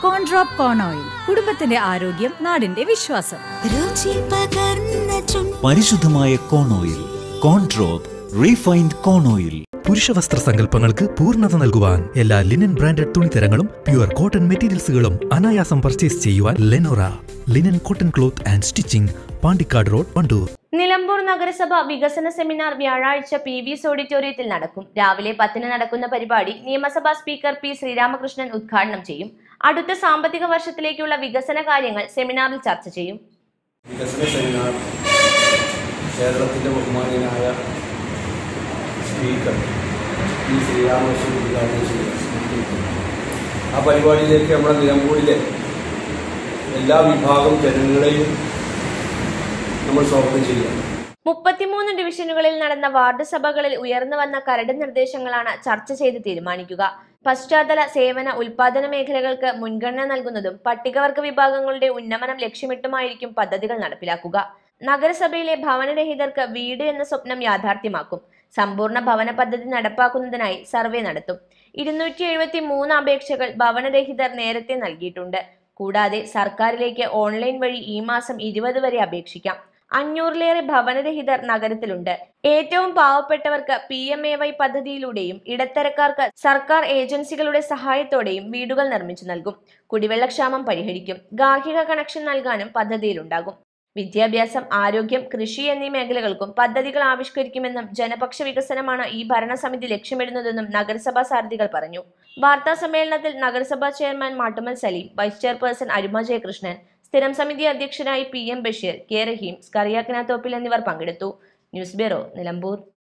കോൺഡ്രോപ്പ് കോൺ oil കുടുംബത്തിന്റെ ആരോഗ്യം നാടിന്റെ വിശ്വാസം രുചി പകർന്ന ചുണ്ട് പരിശുദ്ധമായ കോൺ ഓയിൽ കോൺട്രോപ്പ് റീഫൈൻഡ് കോൺ ഓയിൽ പുരുഷവസ്ത്ര സങ്കല്പങ്ങൾക്ക് പൂർണ്ണത നൽകുവാൻ എല്ലാ ലിനൻ ബ്രാൻഡഡ് തുണിത്തരങ്ങളും പ്യുവർ കോട്ടൺ മെറ്റീരിയൽസുകളും അനായാസം പർച്ചേസ് ചെയ്യുവാൻ Lenora linen cotton cloth and stitching Pandikkad road Wandoor Nilambur നഗരസഭ വികസന സെമിനാർ വ്യാഴാഴ്ച പി വി എസ് ഓഡിറ്റോറിയത്തിൽ നടക്കും രാവിലെ പത്തിന് നടക്കുന്ന പരിപാടി നിയമസഭാ സ്പീക്കർ പി ശ്രീരാമകൃഷ്ണൻ ഉദ്ഘാടനം ചെയ്യും അടുത്ത സാമ്പത്തിക വർഷത്തിലേക്കുള്ള വികസന കാര്യങ്ങൾ സെമിനാറിൽ ചർച്ച ചെയ്യും വികസന സെമിനാർ കേരളത്തിൻ്റെ ബഹുമാനീയനായ സ്പീക്കർ പി ശ്രീരാമകൃഷ്ണൻ ഉദ്ഘാടനം ചെയ്യുക ആ പരിപാടിയിലേക്ക് നമ്മുടെ നിലമ്പൂരിലെ എല്ലാ വിഭാഗം ജനങ്ങളെയും നമ്മൾ സ്വാഗതം ചെയ്യുക മുപ്പത്തിമൂന്ന് ഡിവിഷനുകളിൽ നടന്ന വാർഡ് സഭകളിൽ ഉയർന്നു വന്ന കരട് നിർദ്ദേശങ്ങളാണ് ചർച്ച ചെയ്ത് തീരുമാനിക്കുക പശ്ചാത്തല സേവന ഉൽപാദന മേഖലകൾക്ക് മുൻഗണന നൽകുന്നതും പട്ടികവർഗ വിഭാഗങ്ങളുടെ ഉന്നമനം ലക്ഷ്യമിട്ടുമായിരിക്കും പദ്ധതികൾ നടപ്പിലാക്കുക നഗരസഭയിലെ ഭവനരഹിതർക്ക് വീട് എന്ന സ്വപ്നം യാഥാർത്ഥ്യമാക്കും സമ്പൂർണ്ണ ഭവന പദ്ധതി നടപ്പാക്കുന്നതിനായി സർവേ നടത്തും ഇരുന്നൂറ്റി എഴുപത്തി മൂന്ന് അപേക്ഷകൾ ഭവനരഹിതർ നേരത്തെ നൽകിയിട്ടുണ്ട് കൂടാതെ സർക്കാരിലേക്ക് ഓൺലൈൻ വഴി ഈ മാസം ഇരുപത് വരെ അപേക്ഷിക്കാം അഞ്ഞൂറിലേറെ ഭവനരഹിതർ നഗരത്തിലുണ്ട് ഏറ്റവും പാവപ്പെട്ടവർക്ക് പി എം എ വൈ പദ്ധതിയിലൂടെയും ഇടത്തരക്കാർക്ക് സർക്കാർ ഏജൻസികളുടെ സഹായത്തോടെയും വീടുകൾ നിർമ്മിച്ചു നൽകും കുടിവെള്ളക്ഷാമം പരിഹരിക്കും ഗാർഹിക കണക്ഷൻ നൽകാനും പദ്ധതിയിലുണ്ടാകും വിദ്യാഭ്യാസം ആരോഗ്യം കൃഷി എന്നീ മേഖലകൾക്കും പദ്ധതികൾ ആവിഷ്കരിക്കുമെന്നും ജനപക്ഷ വികസനമാണ് ഈ ഭരണസമിതി ലക്ഷ്യമിടുന്നതെന്നും നഗരസഭാ സാരഥികൾ പറഞ്ഞു വാർത്താ സമ്മേളനത്തിൽ നഗരസഭാ chairman Mattummal Saleem vice chairperson Aruma Jayakrishnan സ്ഥിരം സമിതി അധ്യക്ഷനായി P M Basheer K Raheem Skariyakkana Thoppil എന്നിവർ പങ്കെടുത്തു ന്യൂസ് ബ്യൂറോ നിലമ്പൂർ